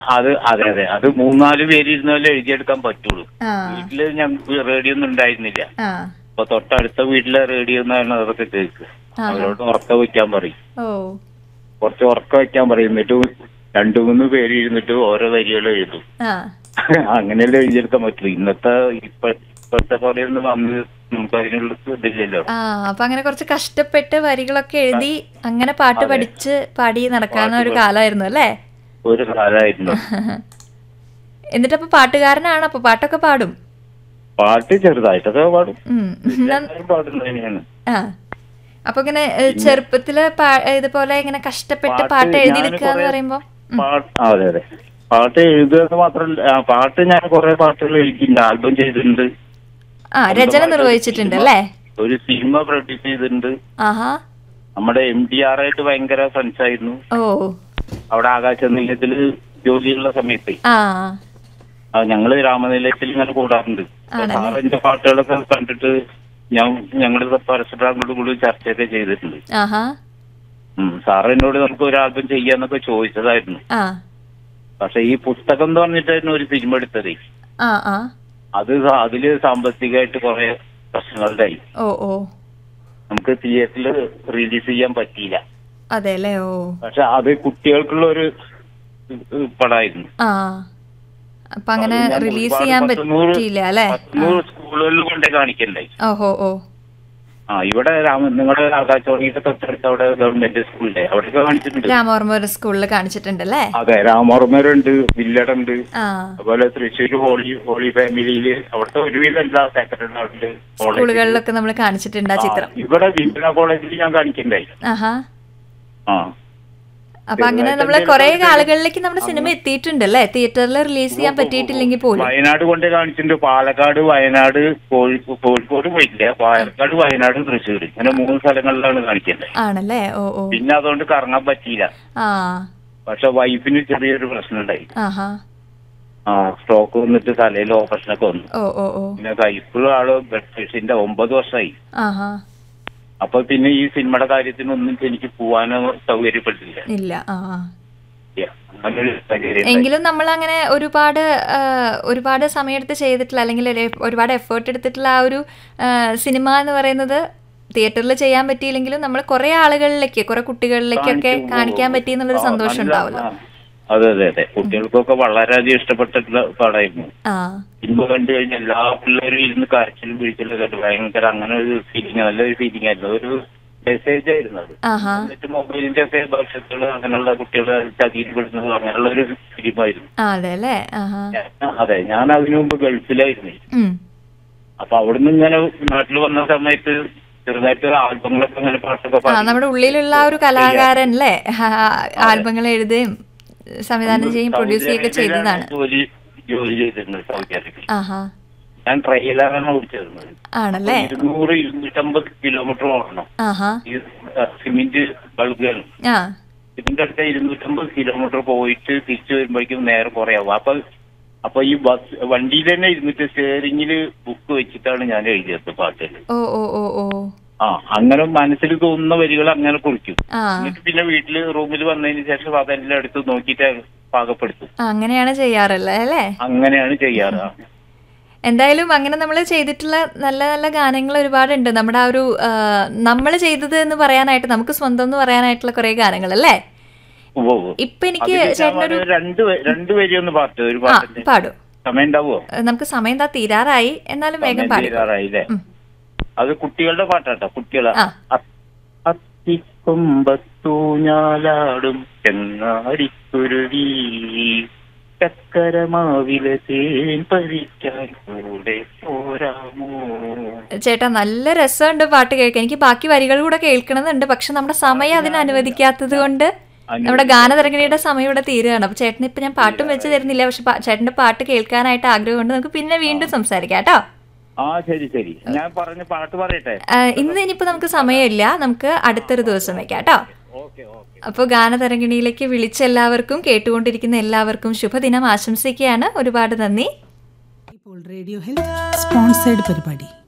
അത് അതെ അതെ അത് മൂന്നാല് പേര് ഇരുന്നാലേ എഴുതിയെടുക്കാൻ പറ്റുള്ളൂ ആ വീട്ടില് ഞങ്ങൾക്ക് റേഡിയോ ഒന്നും ഉണ്ടായിരുന്നില്ല ആ അപ്പൊ തൊട്ടടുത്ത വീട്ടിലെ റേഡിയോ എന്നാണ് അതൊക്കെ കേൾക്കുക ആഹാ. അവരോട് ഉറക്കം വെക്കാൻ പറയും ഓ കുറച്ച് ഉറക്കം വെക്കാൻ പറയും എന്നിട്ട് രണ്ടു മൂന്ന് പേര് ഇരുന്നിട്ട് ഓരോ വരികൾ എഴുതും ആ അങ്ങനെയല്ലേ എഴുതിയെടുക്കാൻ പറ്റുള്ളൂ ഇന്നത്തെ ഇപ്പൊ ഇപ്പോഴത്തെ പോലെ ഒന്നും വന്ന് നമുക്ക് അതിനുള്ള ഇതില്ലല്ലോ ആ അപ്പൊ അങ്ങനെ കുറച്ച് കഷ്ടപ്പെട്ട് വരികളൊക്കെ എഴുതി അങ്ങനെ പാട്ട് അതെ. പഠിച്ച് പാടി നടക്കാവുന്ന പാട്ട് ഒരു പഠി- കാലമായിരുന്നു അല്ലേ ഒരു കാലമായിരുന്നു എന്നിട്ടപ്പൊ പാട്ടുകാരനാണ് അപ്പൊ പാട്ടൊക്കെ പാടും പാട്ട് ചെറുതായിട്ടൊക്കെ പാടും ഉം. എന്നാ- എല്ലാവരും പാടുന്നത് തന്നെയാണ് ആ അപ്പൊ ഇങ്ങനെ ഏ, ചെറുപ്പത്തില് പാ- ഇതുപോലെ ഇങ്ങനെ കഷ്ടപ്പെട്ട് പാട്ട് എഴുതിയെടുക്കുക എന്ന് പറയുമ്പോ ഉം. പാട്ട് ആ, അതെ അതെ പാട്ട് എഴുതുക മാത്രമല്ല ആ, പാട്ട് ഞാൻ കുറെ പാട്ടുകൾ എഴുതിയിട്ടുണ്ട് ആൽബം ചെയ്തിട്ടുണ്ട് ആ രചന നിർവഹിച്ചിട്ടുണ്ട് അല്ലേ ഒരു സിനിമ പ്രൊഡ്യൂസ് ചെയ്തിട്ടുണ്ട് ആഹാ നമ്മുടെ എം ഡി ആർ ആയിട്ട് ഭയങ്കര ഫ്രണ്ട്സ് ആയിരുന്നു ഓ അവിടെ ആകാശ നിലയത്തില് ജോലിയുള്ള സമയത്ത് ആ ആ, ഞങ്ങള് രാമനിലയത്തിൽ ഇങ്ങനെ കൂടാറുണ്ട് ആണല്ലേ? സാറിന്റെ പാട്ടുകളൊക്കെ കണ്ടിട്ട് ഞാൻ ഞങ്ങൾ പരസ്പരം അങ്ങോട്ടും കൂടി ചർച്ചയൊക്കെ ചെയ്തിട്ടുണ്ട് ആഹാ ഉം. സാർ എന്നോട് നമുക്ക് ഒരു ആൽബം ചെയ്യാന്നൊക്കെ ചോദിച്ചതായിരുന്നു ആ പക്ഷെ ഈ പുസ്തകം എന്ന് പറഞ്ഞിട്ടായിരുന്നു ഒരു സിനിമ എടുത്തത് ആ ആ അത് സ- അതില് സാമ്പത്തികമായിട്ട് കുറെ പ്രശ്നങ്ങളുണ്ടായി ഓ ഓ നമുക്ക് തിയേറ്ററിൽ റിലീസ് ചെയ്യാൻ പറ്റിയില്ല അതെ അല്ലേ ഓ പക്ഷെ അത് കുട്ടികൾക്കുള്ള ഒരു ഏഹ്, പടമായിരുന്നു ആ അപ്പൊ അങ്ങനെ അത് ഞാൻ റിലീസ് ഒരുപാട് ചെയ്യാൻ പത്തുനൂറ് പറ്റിയില്ല അല്ലേ പത്തുനൂറ് സ്കൂളുകളിൽ കൊണ്ടേ കാണിക്കണ്ടായി ഓഹോ ഓ ആ ഇവിടെ രാമ നിങ്ങളുടെ ആകാശവാണിയുടെ തൊട്ടടുത്ത് അവിടെ ഗവൺമെന്റ് സ്കൂളിലെ അവിടെയൊക്കെ കാണിച്ചിട്ടുണ്ട് രാമവർമ്മ സ്കൂളിൽ കാണിച്ചിട്ടുണ്ടല്ലേ അതെ രാമോർമരുണ്ട് വില്ലടുണ്ട് ആ അതുപോലെ തൃശ്ശൂർ ഹോളി ഹോളി ഫാമിലിയില് അവിടുത്തെ ഒരുവിധം എല്ലാ സെക്രട്ടറി സ്കൂളുകളിലൊക്കെ നമ്മൾ കാണിച്ചിട്ടുണ്ട് ആ ചിത്രം ഇവിടെ വിപിന കോളേജിൽ ഞാൻ കാണിക്കണ്ടായി ആഹാ ആ അപ്പൊ അങ്ങനെ നമ്മൾ കുറെ ആളുകളിലേക്ക് നമ്മുടെ സിനിമ എത്തിയിട്ടുണ്ട് അല്ലേ തിയേറ്ററിൽ റിലീസ് ചെയ്യാൻ പറ്റിയിട്ടില്ലെങ്കിൽ പോലും വയനാട് കൊണ്ടേ കാണിച്ചിട്ടുണ്ട് പാലക്കാട് വയനാട് കോഴിക്കോട് കോഴിക്കോട് പോയിട്ടില്ല പാലക്കാട് വയനാട് തൃശ്ശൂർ ഇങ്ങനെ മൂന്ന് സ്ഥലങ്ങളിലാണ് കാണിക്കേണ്ടത് ആണല്ലേ ഓ ഓ പിന്നെ അതുകൊണ്ട് കറങ്ങാൻ പറ്റിയില്ല ആ പക്ഷെ വൈഫിന് ചെറിയൊരു പ്രശ്നം ഉണ്ടായി ആഹാ ആ സ്ട്രോക്ക് വന്നിട്ട് തലയിൽ ഓപ്പറേഷനൊക്കെ വന്നു ഓ ഓ ഓ പിന്നെ ഇപ്പോഴും ആള് ബ്ലഡ് പ്രഷറിന്റെ ഒമ്പത് വർഷമായി ആഹാ അപ്പൊ പിന്നെ ഈ സിനിമയുടെ കാര്യത്തിനൊന്നും എനിക്ക് പോവാനോ സൗകര്യപ്പെട്ടില്ല ഇല്ല ആ ആ. അങ്ങനൊരു സാഹചര്യം ഉണ്ടായി. എങ്കിലും നമ്മൾ അങ്ങനെ ഒരുപാട് ആ, ഒരുപാട് സമയമെടുത്ത് ചെയ്തിട്ടുള്ള അല്ലെങ്കിൽ ഒരു ഒരുപാട് എഫേർട്ട് എടുത്തിട്ടുള്ള ആ ഒരു ആ, സിനിമ എന്ന് പറയുന്നത് തിയേറ്ററിൽ ചെയ്യാൻ പറ്റിയില്ലെങ്കിലും നമ്മൾ കുറെ ആളുകളിലേക്ക് കുറെ കുട്ടികളിലേക്കൊക്കെ കാണിച്ചു. കാണിക്കാൻ പറ്റി എന്നുള്ളൊരു ആ, സന്തോഷം നല്ല- ഉണ്ടാവുമല്ലോ ആ. അതെ അതെ അതെ കുട്ടികൾക്കൊക്കെ വളരെയധികം ഇഷ്ടപ്പെട്ടിട്ടുള്ള പടമായിരുന്നു ആ സിനിമ കണ്ടു കഴിഞ്ഞാൽ എല്ലാ പിള്ളേരും ഇരുന്ന് കരച്ചിലും പിടിച്ചിലും കണ്ടു ഭയങ്കര അങ്ങനെ ഒരു ഫീലിംഗ് നല്ലൊരു ഫീലിംഗ് ആയിരുന്നു ഒരു മെസ്സേജ് ആയിരുന്നു അത് ആഹാ എന്നിട്ട് മൊബൈലിന്റെ ഒക്കെ ഭവിഷ്യത്തുകൾ അങ്ങനെയുള്ള കുട്ടികളെ ചതിയിൽപ്പെടുന്നത് അങ്ങനെയുള്ള ഒരു ഫിലിമായിരുന്നു ആ അതെ അല്ലേ ആഹാ ഞാൻ- അതെ ഞാൻ അതിനു മുമ്പ് ഗൾഫിലായിരുന്നു ഉം. അപ്പൊ അവിടുന്ന് ഇങ്ങനെ നാട്ടിൽ വന്ന സമയത്ത് ചെറുതായിട്ട് ആൽബങ്ങളൊക്കെ ഇങ്ങനെ പാട്ടൊക്കെ ആ പാടി. നമ്മുടെ ഉള്ളിലുള്ള ആ ഒരു കലാകാരൻ അല്ലേ ആൽബങ്ങൾ എഴുതുകയും സംവിധാനം ചെയ്യും പ്രൊഡ്യൂസ് ചെയ്യുകയൊക്കെ സൗദി ചെയ്തതാണ് അറേബ്യയിലാണ് ജോലി ജോലി ചെയ്തിട്ടുണ്ട് സൗദി അറേബ്യ ആഹാ ഞാൻ ട്രെയിലറാണ് ഓടിച്ചിരുന്നത് ആണല്ലേ ഇരുന്നൂറ് ഇരുന്നൂറ്റമ്പത് കിലോമീറ്റർ ഓടണം ആഹാ ഈ ആ, സിമെന്റ് ബൾബുകൾ ആ ഇതിന്റെ അടുത്ത ഇരുന്നൂറ്റമ്പത് കിലോമീറ്റർ പോയിട്ട് തിരിച്ചു വരുമ്പോഴേക്കും നേരെ കുറയാവും അപ്പൊ അപ്പൊ ഈ ബസ് വണ്ടിയിൽ തന്നെ ഇരുന്നിട്ട് സ്റ്റിയറിംഗിൽ ബുക്ക് വെച്ചിട്ടാണ് ഞാൻ എഴുതിയത് പാട്ട് ഓ ഓ ഓ ഓ ആ അങ്ങനെ മനസ്സിൽ തോന്നുന്ന വരികൾ അങ്ങനെ കുറിക്കും ആ എന്നിട്ട് പിന്നെ വീട്ടില് റൂമിൽ വന്നതിന് ശേഷം അതെല്ലാം എടുത്ത് നോക്കിയിട്ട് പാകപ്പെടുത്തും ആ, അങ്ങനെയാണ് ചെയ്യാറുള്ളത് അല്ലേ അങ്ങനെയാണ് ചെയ്യാറ് എന്തായാലും അങ്ങനെ നമ്മൾ ചെയ്തിട്ടുള്ള നല്ല നല്ല ഗാനങ്ങൾ ഒരുപാടുണ്ട് നമ്മുടെ ആ ഒരു നമ്മൾ ചെയ്തത് എന്ന് പറയാനായിട്ട് നമുക്ക് സ്വന്തം എന്ന് പറയാനായിട്ടുള്ള കുറെ ഗാനങ്ങൾ അല്ലേ ഉവ്വ് ഉവ്വ്. ഇപ്പൊ എനിക്ക് അതില് ഞാൻ ചേട്ടനൊരു ഒരു രണ്ട് വ- രണ്ട് വരി ഒന്ന് പാട്ട് ഒരു ആ പാട്ടിന്റെ പാടും സമയം ഉണ്ടാവുമോ നമുക്ക് സമയം എന്താ തീരാറായി എന്നാലും വേഗം സമയം പാടി തീരാറായില്ലേ ഉം. അത് കുട്ടികളുടെ പാട്ടാട്ടോ കുട്ടികളെ ആ. അത്തിക്കൊമ്പത്തൂഞ്ഞാലാടും ചെങ്ങാടിക്കുരുവി ചക്കരമാവിലെ തേൻ പറിക്കാൻ കൂടെ പോരാമോ ചേട്ടാ നല്ല രസമുണ്ട് പാട്ട് കേൾക്കാൻ എനിക്ക് ബാക്കി വരികൾ കൂടെ കേൾക്കണമെന്നുണ്ട് പക്ഷെ നമ്മുടെ സമയം അതിന് അനുവദിക്കാത്തത് കൊണ്ട് നമ്മുടെ ഗാനതരംഗിണിയുടെ സമയം ഇവിടെ തീരുകയാണ് അപ്പൊ ചേട്ടന് ഇപ്പൊ ഞാൻ പാട്ടും വെച്ച് തരുന്നില്ല പക്ഷെ പാ- ചേട്ടന്റെ പാട്ട് കേൾക്കാനായിട്ട് ആഗ്രഹമുണ്ട് നമുക്ക് പിന്നെ വീണ്ടും സംസാരിക്കാം കേട്ടോ ആ ശരി ശരി ഞാൻ പറഞ്ഞ പാട്ട് പറയട്ടെ ആ, ഇന്ന് ഇനിയിപ്പോ നമുക്ക് സമയമില്ല നമുക്ക് അടുത്തൊരു ദിവസം വെക്കാം കേട്ടോ ഓക്കെ ഓക്കെ അപ്പോൾ ഗാനതരംഗിണിയിലേക്ക് വിളിച്ച എല്ലാവർക്കും കേട്ടുകൊണ്ടിരിക്കുന്ന എല്ലാവർക്കും ശുഭദിനം ആശംസിക്കുകയാണ് ഒരുപാട് നന്ദി ഇപ്പോൾ റേഡിയോ ഹെൽത്ത് സ്പോൺസേഡ് പരിപാടി